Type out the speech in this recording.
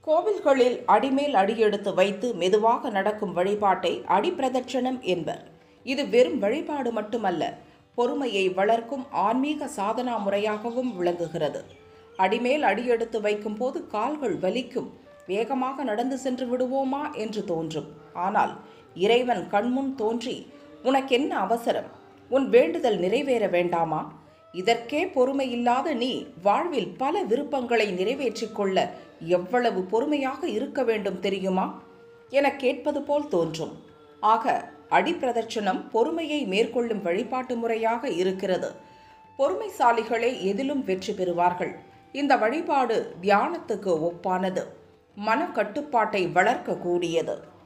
கோவில்களில் அடிமேல் அடியெடுத்து வைத்து மெதுவாக நடக்கும் வழிபாட்டை அடிப்பிரதட்சணம் என்பர் இது வெறும் வழிபாடு மட்டுமல்ல பொறுமையை வளர்க்கும் ஆன்மீக சாதனா முறையாகவும் விளங்குகிறது அடிமேல் அடியெடுத்து வைக்கும் போது கால்கள் வலிக்கும் வேகமாக நடந்து சென்று விடுவோமா என்று தோன்றும் ஆனால் இறைவன் கண்முன் தோன்றி உனக்கென்ன அவசரம் உன் வேண்டுதல் நிறைவேற வேண்டாமா இதற்கே பொறுமை இல்லாத நீ வாழ்வில் பல விருப்பங்களை நிறைவேற்றிக் கொள்ள எவ்வளவு பொறுமையாக இருக்க வேண்டும் தெரியுமா என கேட்பது போல் தோன்றும் ஆக அடிப்பிரதட்சணம் பொறுமையை மேற்கொள்ளும் வழிபாட்டு முறையாக இருக்கிறது பொறுமைசாலிகளே எதிலும் வெற்றி பெறுவார்கள் இந்த வழிபாடு தியானத்துக்கு ஒப்பானது மனக்கட்டுப்பாட்டை வளர்க்கக்கூடியது